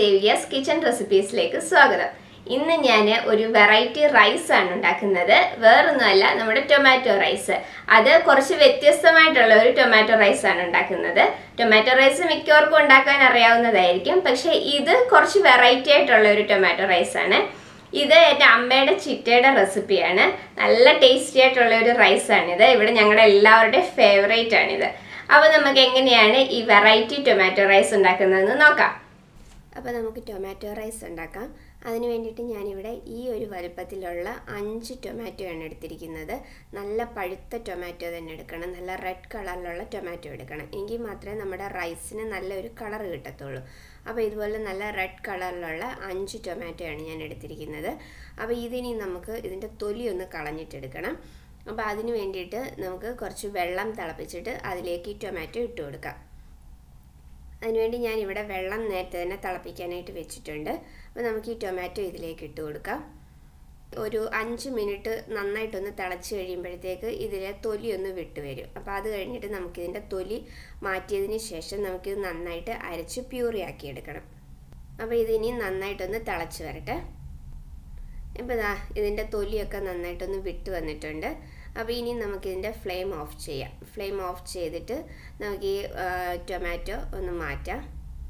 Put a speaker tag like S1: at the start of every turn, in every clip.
S1: സേവിയസ് kitchen റെസിപ്പീസിലേക്ക് സ്വാഗതം ഇന്ന് ഞാൻ ഒരു വെറൈറ്റി റൈസ് ആണ് ഉണ്ടാക്കുന്നത് വേറൊന്നുമല്ല നമ്മുടെ ടൊമാറ്റോ റൈസ് അത് കുറച്ച് വ്യത്യസ്തമായിട്ടുള്ള ഒരു ടൊമാറ്റോ റൈസ് ആണ് ഉണ്ടാക്കുന്നത് ടൊമാറ്റോ റൈസ് മിക്കവർക്കും ഉണ്ടാക്കാൻ അറിയാവുന്നതായിരിക്കും പക്ഷേ ഇത് കുറച്ച് വെറൈറ്റി ആയിട്ടുള്ള ഒരു ടൊമാറ്റോ റൈസ് ആണ് ഇത് എൻ്റെ അമ്മയുടെ ചിറ്റയുടെ റെസിപ്പിയാണ് നല്ല ടേസ്റ്റി ആയിട്ടുള്ള ഒരു റൈസാണിത് ഇവിടെ ഞങ്ങളുടെ എല്ലാവരുടെയും ഫേവറേറ്റ് ആണിത് അപ്പോൾ നമുക്ക് എങ്ങനെയാണ് ഈ വെറൈറ്റി ടൊമാറ്റോ റൈസ് ഉണ്ടാക്കുന്നതെന്ന് നോക്കാം അപ്പോൾ നമുക്ക് ടൊമാറ്റോ റൈസ് ഉണ്ടാക്കാം അതിന് വേണ്ടിയിട്ട് ഞാനിവിടെ ഈ ഒരു വലുപ്പത്തിലുള്ള അഞ്ച് ടൊമാറ്റോ ആണ് എടുത്തിരിക്കുന്നത് നല്ല പഴുത്ത ടൊമാറ്റോ തന്നെ എടുക്കണം നല്ല റെഡ് കളറിലുള്ള ടൊമാറ്റോ എടുക്കണം എങ്കിൽ മാത്രമേ നമ്മുടെ റൈസിന് നല്ലൊരു കളർ കിട്ടത്തുള്ളൂ അപ്പോൾ ഇതുപോലെ നല്ല റെഡ് കളറിലുള്ള അഞ്ച് ടൊമാറ്റോ ആണ് ഞാൻ എടുത്തിരിക്കുന്നത് അപ്പോൾ ഇതിനി നമുക്ക് ഇതിൻ്റെ തൊലി ഒന്ന് കളഞ്ഞിട്ടെടുക്കണം അപ്പോൾ അതിന് വേണ്ടിയിട്ട് നമുക്ക് കുറച്ച് വെള്ളം തിളപ്പിച്ചിട്ട് അതിലേക്ക് ഈ ടൊമാറ്റോ ഇട്ട് കൊടുക്കാം അതിനുവേണ്ടി ഞാൻ ഇവിടെ വെള്ളം നേരത്തെ തന്നെ തിളപ്പിക്കാനായിട്ട് വെച്ചിട്ടുണ്ട് അപ്പോൾ നമുക്ക് ഈ ടൊമാറ്റോ ഇതിലേക്ക് ഇട്ട് കൊടുക്കാം ഒരു അഞ്ച് മിനിറ്റ് നന്നായിട്ടൊന്ന് തിളച്ച് കഴിയുമ്പോഴത്തേക്ക് ഇതിലെ തൊലി ഒന്ന് വിട്ട് വരും അപ്പോൾ അത് കഴിഞ്ഞിട്ട് നമുക്കിതിൻ്റെ തൊലി മാറ്റിയതിന് ശേഷം നമുക്കിത് നന്നായിട്ട് അരച്ച് പ്യൂറിയാക്കി എടുക്കണം അപ്പോൾ ഇതിനി നന്നായിട്ടൊന്ന് തിളച്ച് വരട്ടെ ഇപ്പോൾ ഇതാ ഇതിൻ്റെ തൊലിയൊക്കെ നന്നായിട്ടൊന്ന് വിട്ട് വന്നിട്ടുണ്ട് അപ്പോൾ ഇനി നമുക്കിതിൻ്റെ ഫ്ലെയിം ഓഫ് ചെയ്യാം ഫ്ലെയിം ഓഫ് ചെയ്തിട്ട് നമുക്ക് ഈ ടൊമാറ്റോ ഒന്ന് മാറ്റാം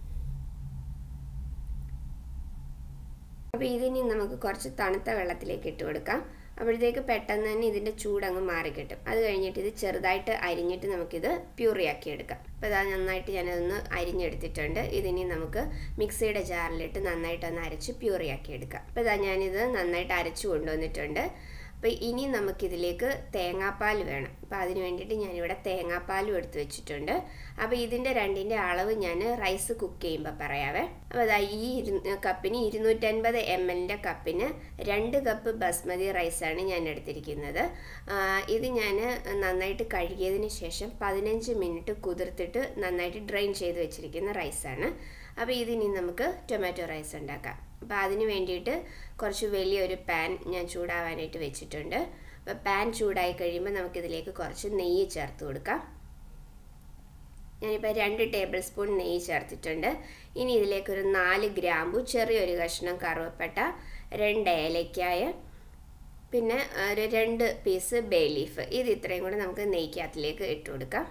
S1: അപ്പോൾ ഇതിനി നമുക്ക് കുറച്ച് തണുത്ത വെള്ളത്തിലേക്ക് ഇട്ട് കൊടുക്കാം അപ്പോഴത്തേക്ക് പെട്ടെന്ന് തന്നെ ഇതിൻ്റെ ചൂടങ്ങ് മാറിക്കിട്ടും അത് കഴിഞ്ഞിട്ട് ഇത് ചെറുതായിട്ട് അരിഞ്ഞിട്ട് നമുക്കിത് പ്യൂറിയാക്കി എടുക്കാം അപ്പോൾ ഇതാ നന്നായിട്ട് ഞാനതൊന്ന് അരിഞ്ഞെടുത്തിട്ടുണ്ട് ഇതിനി നമുക്ക് മിക്സിയുടെ ജാറിലിട്ട് നന്നായിട്ടൊന്ന് അരച്ച് പ്യൂറിയാക്കി എടുക്കാം അപ്പോൾ ഇതാ ഞാനിത് നന്നായിട്ട് അരച്ചു കൊണ്ടുവന്നിട്ടുണ്ട് അപ്പോൾ ഇനി നമുക്കിതിലേക്ക് തേങ്ങാപ്പാൽ വേണം അപ്പോൾ അതിന് വേണ്ടിയിട്ട് ഞാനിവിടെ തേങ്ങാപ്പാലും എടുത്ത് വെച്ചിട്ടുണ്ട് അപ്പോൾ ഇതിൻ്റെ രണ്ടിൻ്റെ അളവ് ഞാൻ റൈസ് കുക്ക് ചെയ്യുമ്പോൾ പറയാവേ അപ്പോൾ അതാ ഈ ഇരു കപ്പിന് ഇരുന്നൂറ്റൻപത് എം എല്ലിൻ്റെ കപ്പിന് രണ്ട് കപ്പ് ബസ്മതി റൈസാണ് ഞാൻ എടുത്തിരിക്കുന്നത് ഇത് ഞാൻ നന്നായിട്ട് കഴുകിയതിന് ശേഷം പതിനഞ്ച് മിനിറ്റ് കുതിർത്തിട്ട് നന്നായിട്ട് ഡ്രെയിൻ ചെയ്ത് വെച്ചിരിക്കുന്ന റൈസാണ് അപ്പോൾ ഇതിനി നമുക്ക് ടൊമാറ്റോ റൈസ് ഉണ്ടാക്കാം അപ്പോൾ അതിന് വേണ്ടിയിട്ട് കുറച്ച് വലിയൊരു പാൻ ഞാൻ ചൂടാവാനായിട്ട് വെച്ചിട്ടുണ്ട് അപ്പോൾ പാൻ ചൂടായി കഴിയുമ്പോൾ നമുക്കിതിലേക്ക് കുറച്ച് നെയ്യ് ചേർത്ത് കൊടുക്കാം ഞാനിപ്പോൾ രണ്ട് ടേബിൾ സ്പൂൺ നെയ്യ് ചേർത്തിട്ടുണ്ട് ഇനി ഇതിലേക്കൊരു നാല് ഗ്രാമ്പു ചെറിയൊരു കഷ്ണം കറുവപ്പട്ട രണ്ട് ഏലക്കായ പിന്നെ ഒരു രണ്ട് പീസ് ബേ ലീഫ് ഇത് ഇത്രയും കൂടെ നമുക്ക് നെയ്ക്കകത്തിലേക്ക് ഇട്ട് കൊടുക്കാം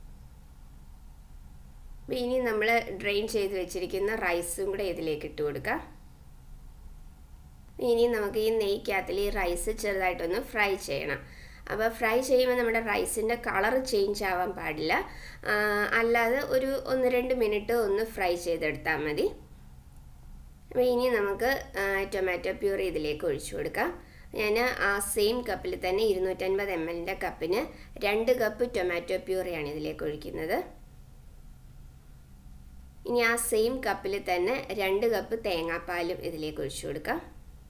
S1: ഇനി നമ്മൾ ഡ്രെയിൻ ചെയ്ത് വെച്ചിരിക്കുന്ന റൈസും കൂടെ ഇതിലേക്ക് ഇട്ട് കൊടുക്കാം ഇനി നമുക്ക് ഈ നെയ്ക്കകത്തിൽ ഈ റൈസ് ചെറുതായിട്ടൊന്ന് ഫ്രൈ ചെയ്യണം അപ്പോൾ ഫ്രൈ ചെയ്യുമ്പോൾ നമ്മുടെ റൈസിൻ്റെ കളർ ചേഞ്ച് ആവാൻ പാടില്ല അല്ലാതെ ഒരു ഒന്ന് രണ്ട് മിനിറ്റ് ഒന്ന് ഫ്രൈ ചെയ്തെടുത്താൽ മതി അപ്പോൾ ഇനി നമുക്ക് ടൊമാറ്റോ പ്യൂറി ഇതിലേക്ക് ഒഴിച്ചു കൊടുക്കാം ഞാൻ ആ സെയിം കപ്പിൽ തന്നെ ഇരുന്നൂറ്റൻപത് എം എല്ലിൻ്റെ കപ്പിന് രണ്ട് കപ്പ് ടൊമാറ്റോ പ്യൂറിയാണ് ഇതിലേക്ക് ഒഴിക്കുന്നത് ഇനി ആ സെയിം കപ്പിൽ തന്നെ രണ്ട് കപ്പ് തേങ്ങാപ്പാലും ഇതിലേക്ക് ഒഴിച്ചു കൊടുക്കാം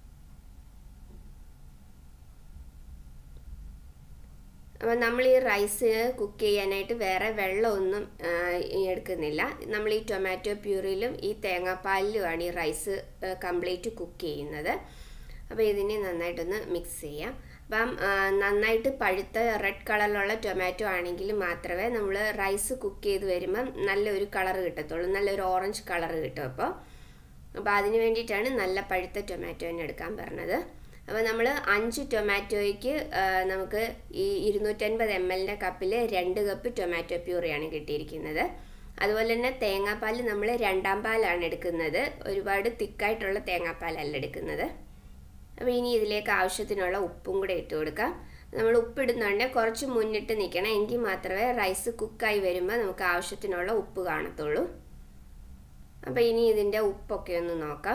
S1: അപ്പോൾ നമ്മൾ ഈ റൈസ് കുക്ക് ചെയ്യാനായിട്ട് വേറെ വെള്ളമൊന്നും എടുക്കുന്നില്ല നമ്മൾ ഈ ടൊമാറ്റോ പ്യൂറിയിലും ഈ തേങ്ങാപ്പാലിലുമാണ് ഈ റൈസ് കംപ്ലീറ്റ് കുക്ക് ചെയ്യുന്നത് അപ്പോൾ ഇതിനെ നന്നായിട്ടൊന്ന് മിക്സ് ചെയ്യാം അപ്പം നന്നായിട്ട് പഴുത്ത റെഡ് കളറിലുള്ള ടൊമാറ്റോ ആണെങ്കിൽ മാത്രമേ നമ്മൾ റൈസ് കുക്ക് ചെയ്ത് വരുമ്പം നല്ലൊരു കളർ കിട്ടത്തുള്ളൂ നല്ലൊരു ഓറഞ്ച് കളർ കിട്ടും അപ്പോൾ അപ്പോൾ അതിന് വേണ്ടിയിട്ടാണ് നല്ല പഴുത്ത ടൊമാറ്റോ തന്നെ എടുക്കാൻ പറഞ്ഞത് അപ്പോൾ നമ്മൾ അഞ്ച് ടൊമാറ്റോയ്ക്ക് നമുക്ക് ഈ ഇരുന്നൂറ്റൻപത് എം എല്ലിൻ്റെ കപ്പിൽ രണ്ട് കപ്പ് ടൊമാറ്റോ പ്യൂറിയാണ് കിട്ടിയിരിക്കുന്നത് അതുപോലെ തന്നെ തേങ്ങാപ്പാൽ നമ്മൾ രണ്ടാം പാലാണ് എടുക്കുന്നത് ഒരുപാട് തിക്കായിട്ടുള്ള തേങ്ങാപ്പാലല്ല എടുക്കുന്നത് അപ്പോൾ ഇനി ഇതിലേക്ക് ആവശ്യത്തിനുള്ള ഉപ്പും കൂടെ ഇട്ട് കൊടുക്കാം നമ്മൾ ഉപ്പിടുന്നുണ്ട് കുറച്ച് മുന്നിട്ട് നിൽക്കണം എങ്കിൽ മാത്രമേ റൈസ് കുക്കായി വരുമ്പോൾ നമുക്ക് ആവശ്യത്തിനുള്ള ഉപ്പ് കാണത്തുള്ളൂ അപ്പോൾ ഇനി ഇതിൻ്റെ ഉപ്പൊക്കെ ഒന്ന് നോക്കാം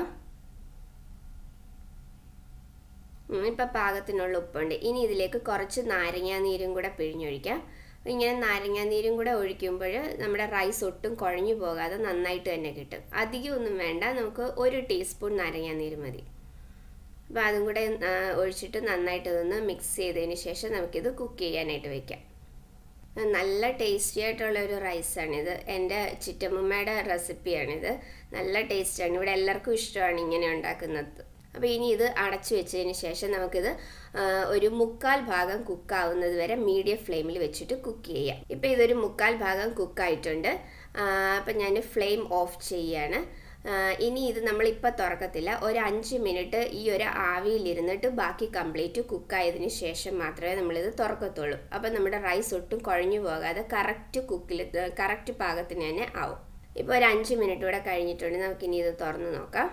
S1: ഇപ്പം പാകത്തിനുള്ള ഉപ്പുണ്ട് ഇനി ഇതിലേക്ക് കുറച്ച് നാരങ്ങാ നീരും കൂടെ പിഴിഞ്ഞൊഴിക്കാം ഇങ്ങനെ നാരങ്ങാ നീരും കൂടെ ഒഴിക്കുമ്പോൾ നമ്മുടെ റൈസ് ഒട്ടും കുഴഞ്ഞു പോകാതെ നന്നായിട്ട് തന്നെ കിട്ടും അധികമൊന്നും വേണ്ട നമുക്ക് ഒരു ടീസ്പൂൺ നാരങ്ങാ നീര് മതി അപ്പോൾ അതും കൂടെ ഒഴിച്ചിട്ട് നന്നായിട്ട് ഇതൊന്ന് മിക്സ് ചെയ്തതിന് ശേഷം നമുക്കിത് കുക്ക് ചെയ്യാനായിട്ട് വെക്കാം നല്ല ടേസ്റ്റി ആയിട്ടുള്ള ഒരു റൈസാണിത് എൻ്റെ ചിറ്റമ്മയുടെ റെസിപ്പിയാണിത് നല്ല ടേസ്റ്റാണ് ഇവിടെ എല്ലാവർക്കും ഇഷ്ടമാണ് ഇങ്ങനെ ഉണ്ടാക്കുന്നത് അപ്പോൾ ഇനി ഇത് അടച്ചു വെച്ചതിന് ശേഷം നമുക്കിത് ഒരു മുക്കാൽ ഭാഗം കുക്കാവുന്നത് വരെ മീഡിയം ഫ്ലെയിമിൽ വെച്ചിട്ട് കുക്ക് ചെയ്യാം ഇപ്പോൾ ഇതൊരു മുക്കാൽ ഭാഗം കുക്കായിട്ടുണ്ട് അപ്പം ഞാൻ ഫ്ലെയിം ഓഫ് ചെയ്യാണ് ഇനി ഇത് നമ്മളിപ്പോൾ തുറക്കത്തില്ല ഒരു അഞ്ച് മിനിറ്റ് ഈ ഒരു ആവിയിലിരുന്നിട്ട് ബാക്കി കംപ്ലീറ്റ് കുക്കായതിന് ശേഷം മാത്രമേ നമ്മളിത് തുറക്കത്തുള്ളൂ അപ്പം നമ്മുടെ റൈസ് ഒട്ടും കുഴഞ്ഞു പോകാതെ കറക്റ്റ് കുക്കിൽ കറക്റ്റ് പാകത്തിന് തന്നെ ആവും ഇപ്പോൾ ഒരു അഞ്ച് മിനിറ്റ് കൂടെ കഴിഞ്ഞിട്ടുണ്ട് നമുക്കിനി ഇത് തുറന്ന് നോക്കാം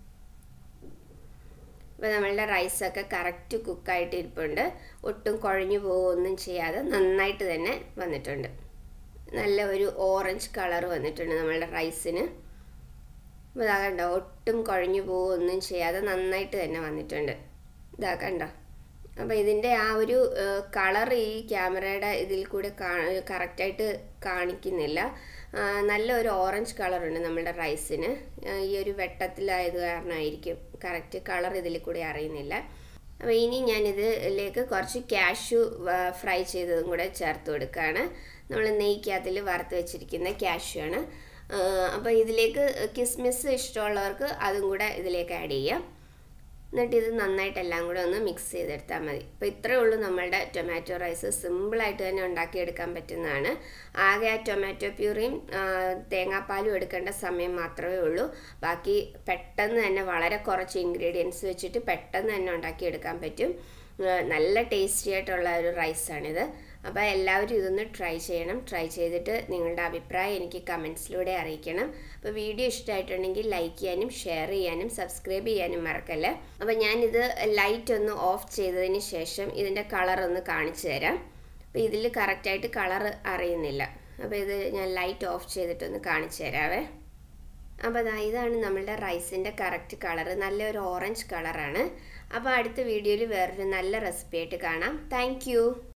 S1: ഇപ്പോൾ നമ്മളുടെ റൈസൊക്കെ കറക്റ്റ് കുക്കായിട്ട് ഇരിപ്പുണ്ട് ഒട്ടും കുഴഞ്ഞു പോവുകയൊന്നും ചെയ്യാതെ നന്നായിട്ട് തന്നെ വന്നിട്ടുണ്ട് നല്ല ഒരു ഓറഞ്ച് കളർ വന്നിട്ടുണ്ട് നമ്മളുടെ റൈസിന് അപ്പോൾ ഇതാ കണ്ടോ ഒട്ടും കുഴഞ്ഞു പോവുകയൊന്നും ചെയ്യാതെ നന്നായിട്ട് തന്നെ വന്നിട്ടുണ്ട് ഇതാ കണ്ടോ അപ്പോൾ ഇതിൻ്റെ ആ ഒരു കളർ ഈ ക്യാമറയുടെ ഇതിൽ കൂടെ കറക്റ്റായിട്ട് കാണിക്കുന്നില്ല നല്ല ഒരു ഓറഞ്ച് കളറുണ്ട് നമ്മളുടെ റൈസിന് ഈ ഒരു വെട്ടത്തിലായത് കാരണമായിരിക്കും കറക്റ്റ് കളർ ഇതിൽ കൂടെ അറിയുന്നില്ല അപ്പോൾ ഇനി ഞാനിതിലേക്ക് കുറച്ച് ക്യാഷു ഫ്രൈ ചെയ്തതും കൂടെ ചേർത്ത് കൊടുക്കുകയാണ് നമ്മൾ നെയ്ക്കകത്തിൽ വറുത്ത് വെച്ചിരിക്കുന്ന ക്യാഷു ആണ് അപ്പോൾ ഇതിലേക്ക് കിസ്മിസ് ഇഷ്ടമുള്ളവർക്ക് അതും കൂടെ ഇതിലേക്ക് ആഡ് ചെയ്യാം എന്നിട്ട് ഇത് നന്നായിട്ട് എല്ലാം കൂടെ ഒന്ന് മിക്സ് ചെയ്തെടുത്താൽ മതി അപ്പോൾ ഇത്രയേ ഉള്ളൂ നമ്മളുടെ ടൊമാറ്റോ റൈസ് സിമ്പിളായിട്ട് തന്നെ ഉണ്ടാക്കിയെടുക്കാൻ പറ്റുന്നതാണ് ആകെ ആ ടൊമാറ്റോ പ്യൂറിയും തേങ്ങാപ്പാലും എടുക്കേണ്ട സമയം മാത്രമേ ഉള്ളൂ ബാക്കി പെട്ടെന്ന് തന്നെ വളരെ കുറച്ച് ഇൻഗ്രീഡിയൻസ് വെച്ചിട്ട് പെട്ടെന്ന് തന്നെ ഉണ്ടാക്കിയെടുക്കാൻ പറ്റും നല്ല ടേസ്റ്റി ആയിട്ടുള്ള ഒരു റൈസാണിത് അപ്പോൾ എല്ലാവരും ഇതൊന്ന് ട്രൈ ചെയ്യണം ട്രൈ ചെയ്തിട്ട് നിങ്ങളുടെ അഭിപ്രായം എനിക്ക് കമൻസിലൂടെ അറിയിക്കണം അപ്പോൾ വീഡിയോ ഇഷ്ടമായിട്ടുണ്ടെങ്കിൽ ലൈക്ക് ചെയ്യാനും ഷെയർ ചെയ്യാനും സബ്സ്ക്രൈബ് ചെയ്യാനും മറക്കല്ല അപ്പോൾ ഞാനിത് ലൈറ്റ് ഒന്ന് ഓഫ് ചെയ്തതിന് ശേഷം ഇതിൻ്റെ കളർ ഒന്ന് കാണിച്ചു തരാം അപ്പോൾ ഇതിൽ കറക്റ്റായിട്ട് കളർ അറിയുന്നില്ല അപ്പോൾ ഇത് ഞാൻ ലൈറ്റ് ഓഫ് ചെയ്തിട്ടൊന്ന് കാണിച്ചു തരാവേ അപ്പോൾ അതാ ഇതാണ് നമ്മളുടെ റൈസിൻ്റെ കറക്റ്റ് കളർ നല്ലൊരു ഓറഞ്ച് കളറാണ് അപ്പോൾ അടുത്ത വീഡിയോയിൽ വേറൊരു നല്ല റെസിപ്പി ആയിട്ട് കാണാം താങ്ക്